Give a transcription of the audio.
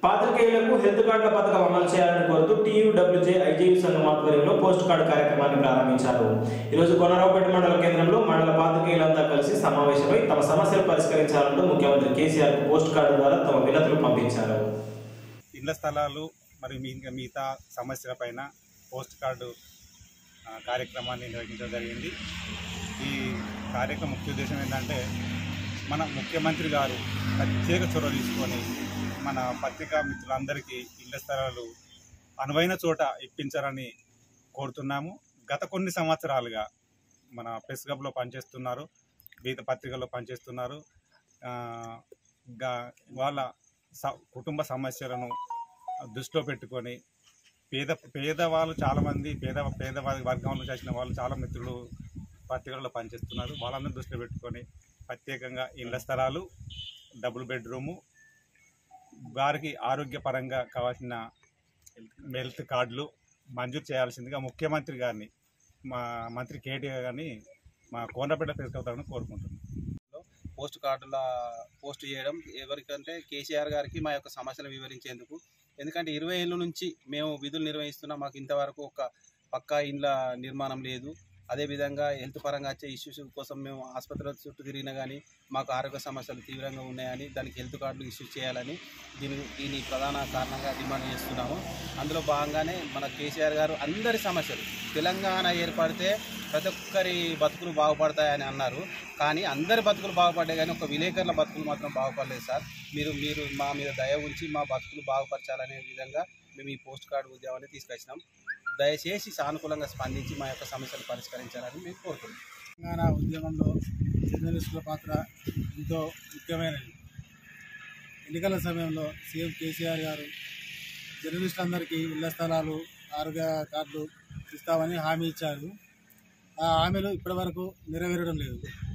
పాత్రికేయులకు health కార్డుల పథకం అమలు చేయాలని కోరుతూ టీయూడబ్ల్యూజే ఐజీయూ సంఘం ఆధ్వర్యంలో పోస్ట్ కార్డు కార్యక్రమాన్ని ప్రారంభించారు ఈరోజు కొనరావుపేట మండల కేంద్రంలో మండల పాత్రికేయులంతా కలిసి సమావేశమై తమ సమస్యలు పరిష్కరించాలంటూ ముఖ్యమంత్రి కేసీఆర్ కు పోస్ట్ కార్డు ద్వారా తమ వినతులు పంపించారు ఇళ్ల స్థలాలు మరియు మీ ఇంకా మిగతా సమస్యలపైన పోస్ట్ కార్డు ఆ, కార్యక్రమాన్ని నిర్వహించడం జరిగింది ఈ కార్యక్రమం ముఖ్య ఉద్దేశం ఏంటంటే మన ముఖ్యమంత్రి గారు ప్రత్యేక చొరవ తీసుకొని మన పత్రికా మిత్రులందరికీ ఇళ్ల స్థలాలు అనువైన చోట ఇప్పించాలని కోరుతున్నాము గత కొన్ని సంవత్సరాలుగా మన ప్రెస్ క్లబ్లో పనిచేస్తున్నారు వివిధ పత్రికల్లో పనిచేస్తున్నారు ఆ, గా- వాళ్ళ స- కుటుంబ సమస్యలను దృష్టిలో పెట్టుకొని పేద పేదవాళ్ళు చాలామంది పేద పేద వర్గంలో చేసిన వాళ్ళు చాలా మిత్రులు పత్రికల్లో పనిచేస్తున్నారు వాళ్ళందరూ దృష్టిలో పెట్టుకొని ప్రత్యేకంగా ఇళ్ల స్థలాలు డబుల్ బెడ్రూము వారికి ఆరోగ్యపరంగా కావాల్సిన హెల్త్ కార్డులు మంజూరు చేయాల్సిందిగా ముఖ్యమంత్రి గారిని మా మంత్రి కేటీఆర్ గారిని మా కోనపేట ప్రెస్ క్లబ్ కోరుకుంటున్నాను పోస్ట్ కార్డుల పోస్ట్ చేయడం ఎవరికంటే కేసీఆర్ గారికి మా యొక్క సమస్యలు వివరించేందుకు ఎందుకంటే ఇరవై ఏళ్ళ నుంచి మేము విధులు నిర్వహిస్తున్నాం మాకు ఇంతవరకు ఒక పక్కా ఇండ్ల నిర్మాణం లేదు అదేవిధంగా హెల్త్ పరంగా వచ్చే ఇష్యూస్ కోసం మేము ఆసుపత్రుల చుట్టూ తిరిగినా కానీ మాకు ఆరోగ్య సమస్యలు తీవ్రంగా ఉన్నాయని దానికి హెల్త్ కార్డులు ఇష్యూ చేయాలని దీని దీని ప్రధాన కారణంగా డిమాండ్ చేస్తున్నాము అందులో భాగంగానే మన కేసీఆర్ గారు అందరి సమస్యలు తెలంగాణ ఏర్పడితే ప్రతి ఒక్కరి బతుకులు బాగుపడతాయని అన్నారు కానీ అందరి బతుకులు బాగుపడ్డాయి కానీ ఒక విలేకరుల బతుకులు మాత్రం బాగుపడలేదు సార్ మీరు మీరు మా మీద దయ ఉంచి మా బతుకులు బాగుపరచాలనే విధంగా మేము ఈ పోస్ట్ కార్డు ఉద్యమాన్ని తీసుకొచ్చినాం దయచేసి సానుకూలంగా స్పందించి మా యొక్క సమస్యలు పరిష్కరించాలని మేము కోరుతున్నాం తెలంగాణ ఉద్యమంలో జర్నలిస్టుల పాత్ర ఎంతో ముఖ్యమైనది ఎన్నికల సమయంలో సీఎం కేసీఆర్ గారు జర్నలిస్టులందరికీ ఇళ్ల స్థలాలు ఆరోగ్య కార్డులు ఇస్తామని హామీ ఇచ్చారు ఆ హామీలు ఇప్పటివరకు నెరవేరడం లేదు